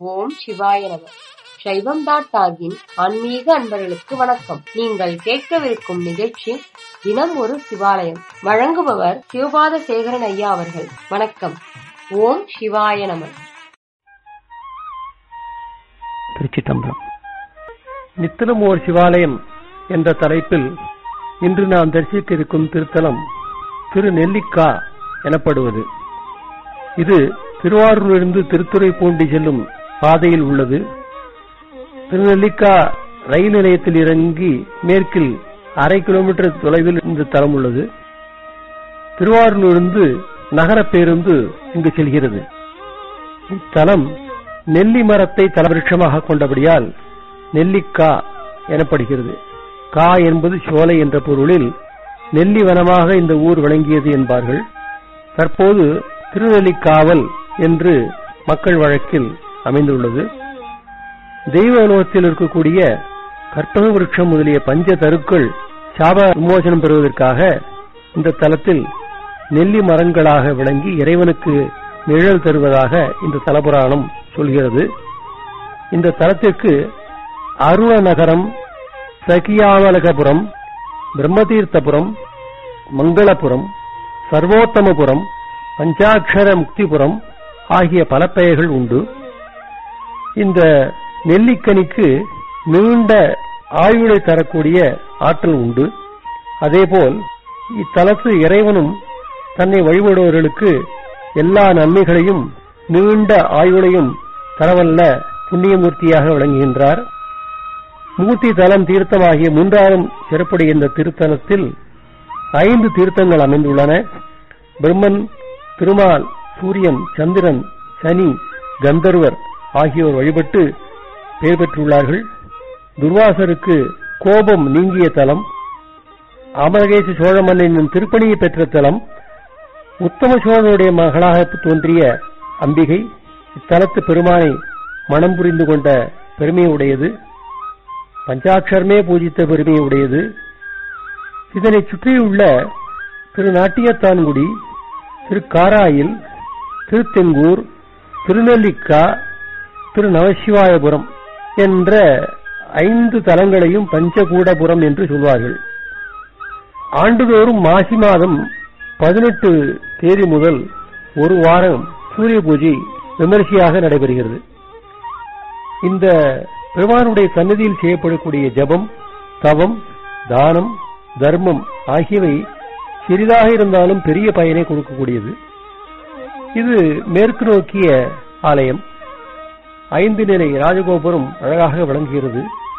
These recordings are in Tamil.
ஓம் சிவாய நம சைவம் டாட் டாகின் ஆன்மீக அன்பர்களுக்கு வணக்கம் நீங்கள் கேட்கவிருக்கும் நிகழ்ச்சி தினம் ஒரு சிவாலயம் வழங்குபவர் சிவபாத சேகரன் ஐயா அவர்கள் வணக்கம் ஓம் சிவாய நம திருச்சிட்டம்பலம் நித்தலம் ஓர் சிவாலயம் என்ற தலைப்பில் இன்று நாம் தரிசிக்க இருக்கும் திருத்தலம் திரு நெல்லிக்கா எனப்படுவது இது திருவாரூரிலிருந்து திருத்துறைப்பூண்டி செல்லும் பாதையில் உள்ளது திருநெல்லிக்கா ரயில் நிலையத்தில் இறங்கி மேற்கில் அரை கிலோமீட்டர் தொலைவில் இந்த தலம் உள்ளது திருவாரூரிலிருந்து நகர பேருந்து இங்கு செல்கிறது இத்தலம் நெல்லி மரத்தை தலவிருட்சமாக கொண்டபடியால் நெல்லிக்கா எனப்படுகிறது கா என்பது சோலை என்ற பொருளில் நெல்லி வனமாக இந்த ஊர் விளங்கியது என்பார்கள் தற்போது திருநெல்லிக்காவல் என்று மக்கள் வழக்கில் அமைந்துள்ளது தெய்வ அனுபவத்தில் இருக்கக்கூடிய கற்பக விருட்சம் முதலிய பஞ்ச தருக்கள் சாப விமோசனம் பெறுவதற்காக இந்த தலத்தில் நெல்லி மரங்களாக விளங்கி இறைவனுக்கு நிழல் தருவதாக இந்த தலபுராணம் சொல்கிறது இந்த தலத்திற்கு அருண நகரம் சகியாமலகபுரம் பிரம்மதீர்த்தபுரம் மங்களபுரம் சர்வோத்தமபுரம் பஞ்சாட்சர முக்திபுரம் ஆகிய பல பெயர்கள் உண்டு இந்த நெல்லிக்கனிக்கு நீண்ட ஆயுளை தரக்கூடிய ஆற்றல் உண்டு அதேபோல் இத்தலத்து இறைவனும் தன்னை வழிபடுபவர்களுக்கு எல்லா நன்மைகளையும் நீண்ட ஆயுளையும் தரவல்ல புண்ணியமூர்த்தியாக விளங்குகின்றார் மூர்த்தி தலம் தீர்த்தமாகிய மூன்றாவது சிறப்புடைய இந்த திருத்தலத்தில் ஐந்து தீர்த்தங்கள் அமைந்துள்ளன பிரம்மன் திருமால் சூரியன் சந்திரன் சனி கந்தர்வர் ஆகியோர் வழிபட்டு பெயர் பெற்றுள்ளார்கள் துர்வாசருக்கு கோபம் நீங்கிய தலம் அமரகேச சோழ மன்னனின் திருப்பணியை பெற்ற தலம் உத்தம சோழனுடைய மகளாக தோன்றிய அம்பிகை இத்தலத்து பெருமானை மனம் புரிந்து கொண்ட பெருமையுடையது பஞ்சாட்சரமே பூஜித்த பெருமையுடையது இதனை சுற்றியுள்ள திரு நாட்டியத்தான்குடி திரு காராயில் திருத்தெங்கூர் திருநெல்லிக்கா திரு நவசிவாயபுரம் என்ற ஐந்து தலங்களையும் பஞ்சகூடபுரம் என்று சொல்வார்கள் ஆண்டுதோறும் மாசி மாதம் பதினெட்டு தேதி முதல் ஒரு வாரம் சூரிய பூஜை விமரிசையாக நடைபெறுகிறது இந்த பெருமானுடைய சன்னதியில் செய்யப்படக்கூடிய ஜபம் தவம் தானம் தர்மம் ஆகியவை சிறிதாக இருந்தாலும் பெரிய பயனை கொடுக்கக்கூடியது இது மேற்கு நோக்கிய ஆலயம் ஐந்து நிலை ராஜகோபுரம் அழகாக விளங்குகிறது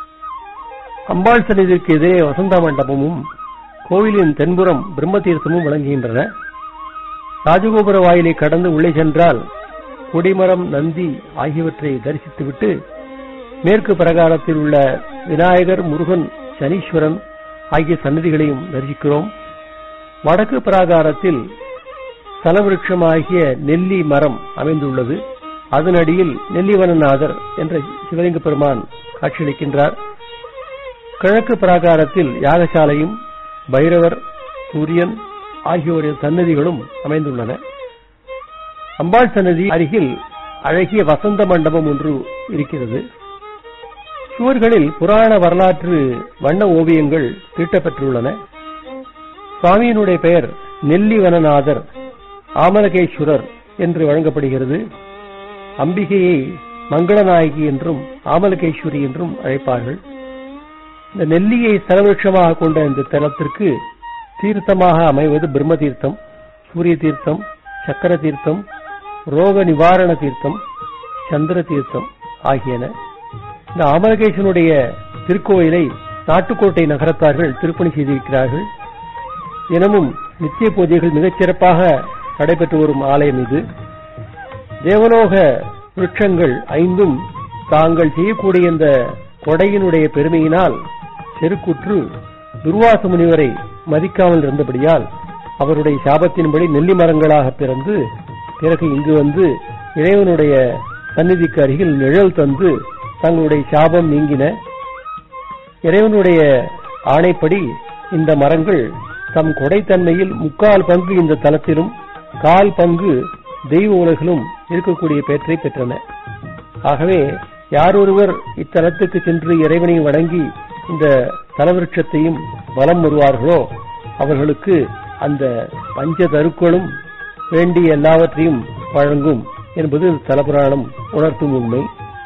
அம்பாள் சன்னிதிற்கு எதிரே வசந்த மண்டபமும் கோவிலின் தென்புறம் பிரம்ம தீர்த்தமும் விளங்குகின்றன ராஜகோபுர வாயிலை கடந்து உள்ளே சென்றால் கொடிமரம் நந்தி ஆகியவற்றை தரிசித்துவிட்டு மேற்கு பிரகாரத்தில் உள்ள விநாயகர் முருகன் சனீஸ்வரன் ஆகிய சன்னதிகளையும் தரிசிக்கிறோம் வடக்கு பிராகாரத்தில் தலவிருட்சமாகிய நெல்லி மரம் அமைந்துள்ளது அதனடியில் நெல்லிவனநாதர் என்ற சிவலிங்க பெருமான் காட்சியளிக்கின்றார் கிழக்கு பிராகாரத்தில் யாகசாலையும் பைரவர் சூரியன் ஆகியோரின் சன்னதிகளும் அமைந்துள்ளன அம்பாள் சன்னதி அருகில் அழகிய வசந்த மண்டபம் ஒன்று இருக்கிறது சுவர்களில் புராண வரலாற்று வண்ண ஓவியங்கள் தீட்டப்பெற்றுள்ளன சுவாமியினுடைய பெயர் நெல்லிவனநாதர் ஆமலகேஸ்வரர் என்று வழங்கப்படுகிறது அம்பிகையை மங்களநாயகி என்றும் ஆமலகேஸ்வரி என்றும் அழைப்பார்கள் இந்த நெல்லியை ஸ்தலவிருட்சமாக கொண்ட இந்த தலத்திற்கு தீர்த்தமாக அமைவது பிரம்ம தீர்த்தம் சூரிய தீர்த்தம் சக்கர தீர்த்தம் ரோக நிவாரண தீர்த்தம் சந்திர தீர்த்தம் ஆகியன இந்த ஆமலகேசனுடைய திருக்கோயிலை நாட்டுக்கோட்டை நகரத்தார்கள் திருப்பணி செய்திருக்கிறார்கள் தினமும் நித்திய பூஜைகள் மிகச் சிறப்பாக நடைபெற்று வரும் ஆலயம் இது தேவலோக விருட்சங்கள் ஐந்தும் தாங்கள் செய்யக்கூடிய இந்த கொடையினுடைய பெருமையினால் செருக்குற்று துர்வாச முனிவரை மதிக்காமல் இருந்தபடியால் அவருடைய சாபத்தின்படி நெல்லி மரங்களாக பிறந்து பிறகு இங்கு வந்து இறைவனுடைய சந்நிதிக்கு அருகில் நிழல் தந்து தங்களுடைய சாபம் நீங்கின இறைவனுடைய ஆணைப்படி இந்த மரங்கள் தம் கொடைத்தன்மையில் முக்கால் பங்கு இந்த தலத்திலும் கால் பங்கு தெய்வ உலகிலும் இருக்கக்கூடிய பேற்றை பெற்றன ஆகவே யாரொருவர் இத்தலத்துக்கு சென்று இறைவனை வணங்கி இந்த தலவிருட்சத்தையும் வலம் வருவார்களோ அவர்களுக்கு அந்த பஞ்ச தருக்களும் வேண்டிய எல்லாவற்றையும் வழங்கும் என்பது தலபுராணம் உணர்த்தும் உண்மை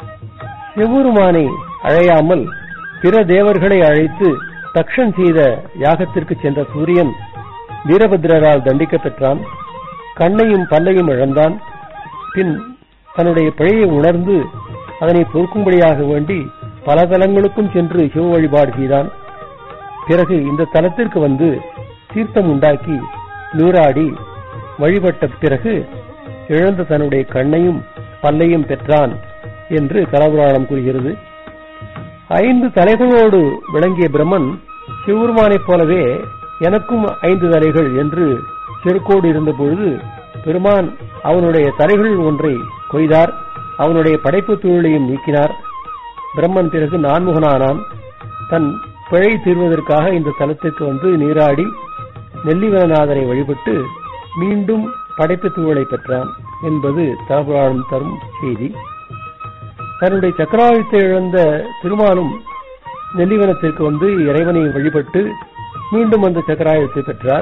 செவ்வருமானை அழையாமல் பிற தேவர்களை அழைத்து தக்ஷன் செய்த யாகத்திற்கு சென்ற சூரியன் வீரபத்ரரால் தண்டிக்கப் பெற்றான் கண்ணையும் பல்லையும் இழந்தான் பின் தன்னுடைய பிழையை உணர்ந்து அதனை பொறுக்கும்படியாக வேண்டி பல தலங்களுக்கும் சென்று சிவ வழிபாடு செய்தான் பிறகு இந்த தலத்திற்கு வந்து தீர்த்தம் உண்டாக்கி நீராடி வழிபட்ட பிறகு இழந்த தன்னுடைய கண்ணையும் பல்லையும் பெற்றான் என்று தலபுராணம் கூறுகிறது ஐந்து தலைகளோடு விளங்கிய பிரம்மன் சிவருமானைப் போலவே எனக்கும் ஐந்து தலைகள் என்று செருக்கோடு இருந்தபொழுது பெருமான் அவனுடைய தலைகளில் ஒன்றை கொய்தார் அவனுடைய படைப்பு தொழிலையும் நீக்கினார் பிரம்மன் பிறகு நான்முகனானான் தன் பிழை தீர்வதற்காக இந்த தலத்திற்கு வந்து நீராடி நெல்லிவனநாதரை வழிபட்டு மீண்டும் படைப்பு தூவலை பெற்றான் என்பது தலபுராணம் தரும் செய்தி தன்னுடைய சக்கராயுத்தை இழந்த திருமாலும் நெல்லிவனத்திற்கு வந்து இறைவனை வழிபட்டு மீண்டும் அந்த சக்கராயுத்தை பெற்றார்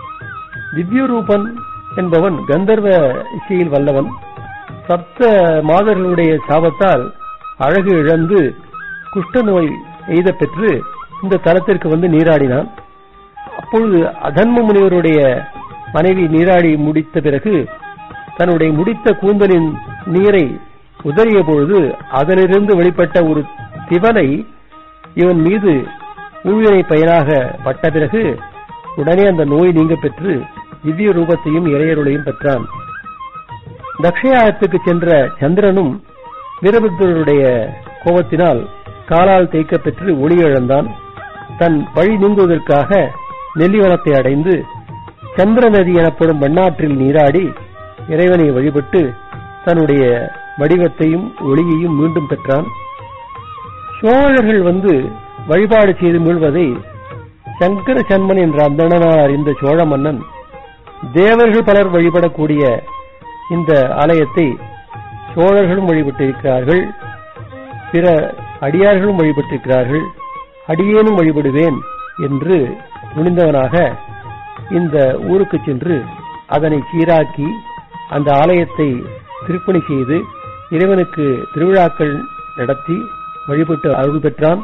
திவ்யரூபன் என்பவன் கந்தர்வ இசையில் வல்லவன் சப்த மாதர்களுடைய சாபத்தால் அழகு இழந்து குஷ்ட நோய் எய்த பெற்று இந்த தலத்திற்கு வந்து நீராடினான் அப்பொழுது அதன்ம முனிவருடைய மனைவி நீராடி முடித்த பிறகு தன்னுடைய முடித்த கூந்தலின் நீரை உதறிய பொழுது அதனிலிருந்து வெளிப்பட்ட ஒரு திவலை இவன் மீது ஊழியனை பயனாக பட்ட பிறகு உடனே அந்த நோய் நீங்க பெற்று திவ்ய ரூபத்தையும் இறையருளையும் பெற்றான் தக்ஷயாகத்துக்கு சென்ற சந்திரனும் வீரபத்ரருடைய கோபத்தினால் காலால் தேய்க்க பெற்று ஒளி இழந்தான் தன் வழி நீங்குவதற்காக நெல்லிவனத்தை அடைந்து சந்திர நதி எனப்படும் வண்ணாற்றில் நீராடி இறைவனை வழிபட்டு தன்னுடைய வடிவத்தையும் ஒளியையும் மீண்டும் பெற்றான் சோழர்கள் வந்து வழிபாடு செய்து மீள்வதை சங்கர சன்மன் என்ற அந்தணனால் அறிந்த சோழ மன்னன் தேவர்கள் பலர் வழிபடக்கூடிய இந்த ஆலயத்தை சோழர்களும் வழிபட்டிருக்கிறார்கள் பிற அடியார்களும் வழிபட்டிருக்கிறார்கள் அடியேனும் வழிபடுவேன் என்று துணிந்தவனாக இந்த ஊருக்கு சென்று அதனை சீராக்கி அந்த ஆலயத்தை திருப்பணி செய்து இறைவனுக்கு திருவிழாக்கள் நடத்தி வழிபட்டு அருள் பெற்றான்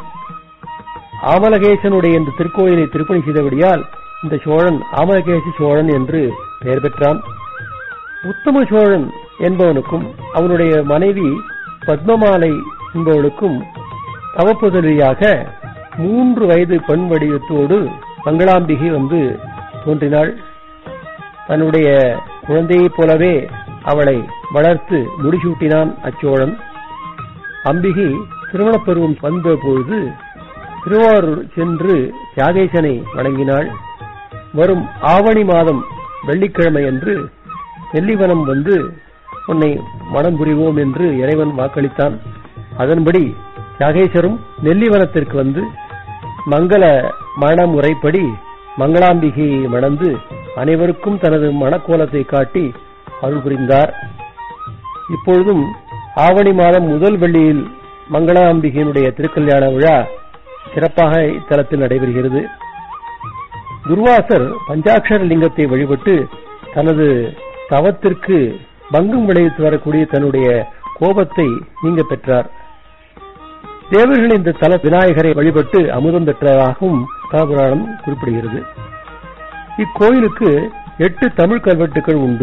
ஆமலகேசனுடைய இந்த திருக்கோயிலை திருப்பணி செய்தபடியால் இந்த சோழன் ஆமலகேச சோழன் என்று பெயர் பெற்றான் உத்தம சோழன் என்பவனுக்கும் அவனுடைய மனைவி பத்மமாலை என்பவளுக்கும் தவப்புதலியாக மூன்று வயது பெண் வடிவத்தோடு மங்களாம்பிகை வந்து தோன்றினாள் தன்னுடைய குழந்தையைப் போலவே அவளை வளர்த்து முடிசூட்டினான் அச்சோழன் அம்பிகை திருமணப் பருவம் வந்த பொழுது திருவாரூர் சென்று தியாகேசனை வணங்கினாள் வரும் ஆவணி மாதம் வெள்ளிக்கிழமை அன்று நெல்லிவனம் வந்து உன்னை மனம் புரிவோம் என்று இறைவன் வாக்களித்தான் அதன்படி தியாகேசரும் நெல்லிவனத்திற்கு வந்து மங்கள மண முறைப்படி மங்களாம்பிகையை மணந்து அனைவருக்கும் தனது மணக்கோலத்தை காட்டி அருள் புரிந்தார் இப்பொழுதும் ஆவணி மாதம் முதல் வெள்ளியில் மங்களாம்பிகையினுடைய திருக்கல்யாண விழா சிறப்பாக இத்தலத்தில் நடைபெறுகிறது துர்வாசர் பஞ்சாட்சர லிங்கத்தை வழிபட்டு தனது தவத்திற்கு பங்கம் விளைவித்து வரக்கூடிய தன்னுடைய கோபத்தை நீங்க பெற்றார் தேவர்கள் இந்த தல விநாயகரை வழிபட்டு அமுதம் பெற்றதாகவும் தலபுராணம் குறிப்பிடுகிறது இக்கோயிலுக்கு எட்டு தமிழ் கல்வெட்டுகள் உண்டு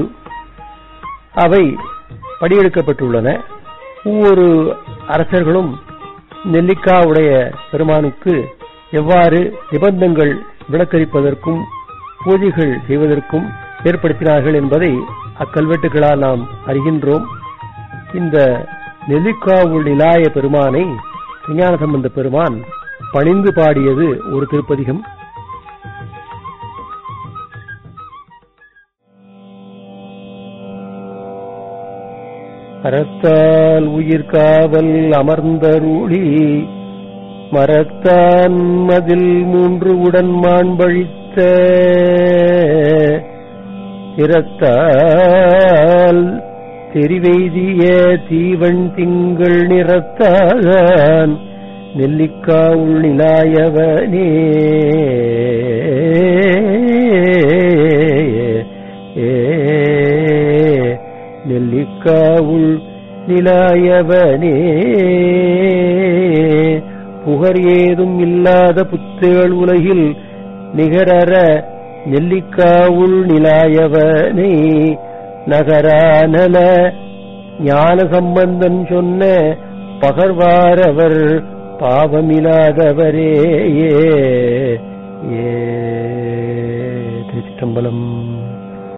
அவை படியெடுக்கப்பட்டுள்ளன ஒவ்வொரு அரசர்களும் நெல்லிக்காவுடைய பெருமானுக்கு எவ்வாறு நிபந்தங்கள் விளக்கரிப்பதற்கும் பூஜைகள் செய்வதற்கும் ஏற்படுத்தினார்கள் என்பதை அக்கல்வெட்டுகளால் நாம் அறிகின்றோம் இந்த நெல்லிக்காவுள் இலாய பெருமானை விஞ்ஞான சம்பந்த பெருமான் பணிந்து பாடியது ஒரு திருப்பதிகம் அறத்தால் உயிர் காவல் அமர்ந்தருளி மரத்தான் மதில் மூன்று உடன் மாண்பழித்த இரத்தால் தெரிவெய்திய தீவன் திங்கள் நிறத்தான் நெல்லிக்கா உள்நிலாயவனே நெல்லிக்கா உள் நிலாயவனே புகர் ஏதும் இல்லாத புத்தேள் உலகில் நிகரற நெல்லிக்காவுள் நிலாயவனை நகரானல ஞான சம்பந்தன் சொன்ன பகர்வாரவர் பாவமில்லாதவரே ஏ திருச்சிற்றம்பலம்